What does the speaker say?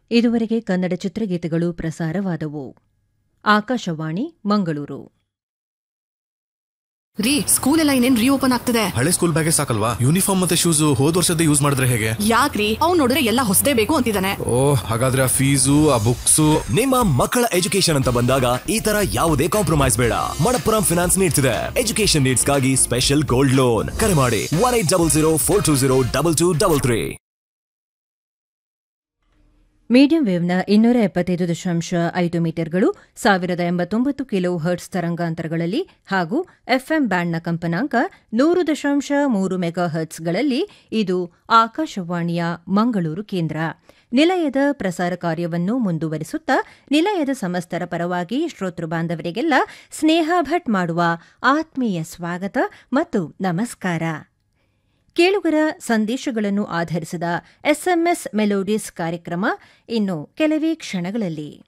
ಇದುವರೆಗೆ ಕನ್ನಡ ಚಿತ್ರಗೀತೆಗಳು ಪ್ರಸಾರವಾದವು ಆಕಾಶವಾಣಿ ಮಂಗಳೂರು ರೀ ಸ್ಕೂಲ್ ಎಲ್ಲ ಇನ್ನೇನ್ ರೀಓಪನ್ ಆಗ್ತದೆ ಹಳೆ ಸ್ಕೂಲ್ ಬ್ಯಾಗೇ ಸಾಕಲ್ವಾ ಯೂನಿಫಾರ್ಮ್ ಮತ್ತೆ ಶೂಸ್ ಹೋದ್ ವರ್ಷದ ಯೂಸ್ ಮಾಡಿದ್ರೆ ಹೇಗೆ ಯಾಕ್ರಿ ಅವ್ನ್ ನೋಡಿದ್ರೆ ಎಲ್ಲ ಹೊಸದೇ ಬೇಕು ಅಂತಿದ್ದಾನೆ ಓ ಹಾಗಾದ್ರೆ ಆ ಫೀಸು ಆ ಬುಕ್ಸು ನಿಮ್ಮ ಮಕ್ಕಳ ಎಜುಕೇಶನ್ ಅಂತ ಬಂದಾಗ ಈ ತರ ಯಾವುದೇ ಕಾಂಪ್ರಮೈಸ್ ಬೇಡ ಮಣಪ್ಪುರಂ ಫಿನಾನ್ಸ್ ನೀಡ್ತಿದೆ ಎಜುಕೇಶನ್ ನೀಡ್ಸ್ಗಾಗಿ ಸ್ಪೆಷಲ್ ಗೋಲ್ಡ್ ಲೋನ್ ಕರೆ ಮಾಡಿ one eight double zero four two zero double two double three medium ವೇವ್ನ ಇನ್ನೂರ ಎಪ್ಪತ್ತೈದು ದಶಾಂಶ ಐದು ಮೀಟರ್ಗಳು ಸಾವಿರದ ಎಂಬತ್ತೊಂಬತ್ತು ಕಿಲೋ ಹರ್ಟ್ಸ್ ತರಂಗಾಂತರಗಳಲ್ಲಿ ಹಾಗೂ ಎಫ್ಎಂ ಬ್ಯಾಂಡ್ನ ಕಂಪನಾಂಕ ನೂರು ದಶಾಂಶ ಮೂರು ಮೆಗಾ ಹರ್ಟ್ಸ್ಗಳಲ್ಲಿ ಇದು ಆಕಾಶವಾಣಿಯ ಮಂಗಳೂರು ಕೇಂದ್ರ ನಿಲಯದ ಪ್ರಸಾರ ಕಾರ್ಯವನ್ನು ಮುಂದುವರಿಸುತ್ತಾ ನಿಲಯದ ಸಮಸ್ತರ ಪರವಾಗಿ ಶ್ರೋತೃ ಬಾಂಧವರಿಗೆಲ್ಲ ಸ್ನೇಹ ಭಟ್ ಮಾಡುವ ಆತ್ಮೀಯ ಸ್ವಾಗತ ಮತ್ತು ನಮಸ್ಕಾರ ಕೇಳುಗರ ಸಂದೇಶಗಳನ್ನು ಆಧರಿಸಿದ ಎಸ್ಎಂಎಸ್ ಮೆಲೋಡಿಸ್ ಕಾರ್ಯಕ್ರಮ ಇನ್ನು ಕೆಲವೇ ಕ್ಷಣಗಳಲ್ಲಿ